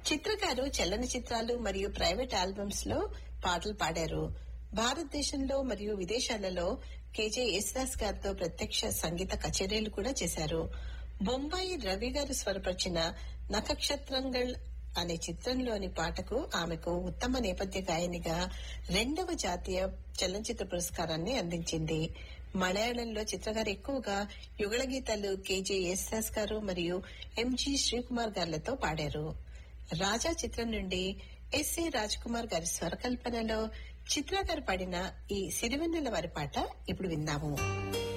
చిత్రకారు చలన చిత్రాలు మరియు ప్రైవేట్ ఆల్బమ్స్ లో పాటలు పాడారు భారతదేశంలో మరియు విదేశాలలో కేజే యేసుదాస్ గారితో ప్రత్యక్ష సంగీత కచేరీలు కూడా చేశారు బొంబాయి రవి గారు స్వరపరిచిన నక్షత్రంగల్ అనే చిత్రంలోని పాటకు ఆమెకు ఉత్తమ నేపథ్య గాయనిగా రెండవ జాతీయ చలనచిత్ర పురస్కారాన్ని అందించింది మలయాళంలో చిత్రగారు ఎక్కువగా యుగళ గీతాలు కేజే యేసుదాస్ గారు మరియు ఎంజి శ్రీకుమార్ గారులతో పాడారు రాజా చిత్రం నుండి ఎస్ఏ రాజ్ కుమార్ గారి స్వరకల్పనలో చిత్ర గారు పాడిన ఈ సిరివెన్నెల వారి పాట ఇప్పుడు విందాము